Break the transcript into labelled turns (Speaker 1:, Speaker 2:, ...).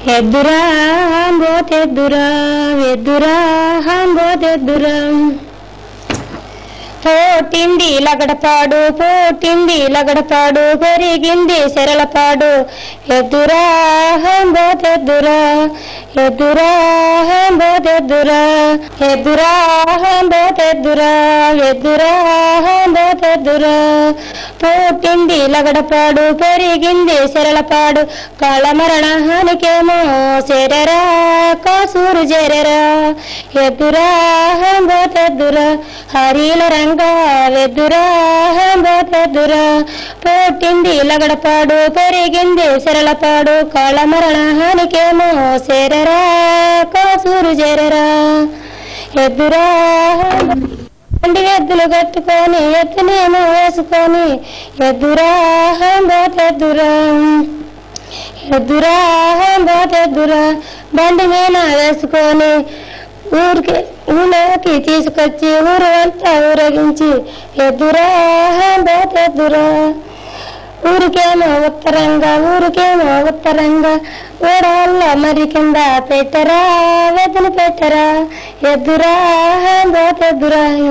Speaker 1: ఎద్దురా బోతెద్దురా ఎద్దురా బోతెద్దురా పోటింది లగడపాడు పోటింది లగడపాడు పెరిగింది సెరలపాడు ఎద్దురా బోతెద్దురా ఎద్దురా బోతెద్దురా ఎద్దురా బోతెద్దురా ఎద్దురా బోతెద్దురా పోటింది లగడపాడు పెరిగింది సెరలపాడు కాళమరణానికేమో సెరరా కాసూరు జెరరా ఎద్దురా బోతెద్దురా హరిల రంగా వెద్దురా బోతెద్దురా పోటింది లగడపాడు పెరిగింది సెరలపాడు కాళమరణానికేమో సెరరా కాసూరు జెరరా ఎద్దురా రెండు ఎద్దులు కట్టుకొని ఎత్తునేమో వేసుకొని ఎద్దురా బోతెద్దురా ఎద్దురా బోతెద్దురా బండి మీద వేసుకొని ఊరికి ఊళ్ళోకి తీసుకొచ్చి ఊరు అంతా ఊరేగించి ఎద్దురా బోతెద్దురా ఊరికేమో ఉత్తరంగా ఊరికేమో ఉత్తరంగా ఊరాళ్ళ మరి కింద పెట్టరా వెదలు పెట్టరా ఎద్దురా బోతెద్దురా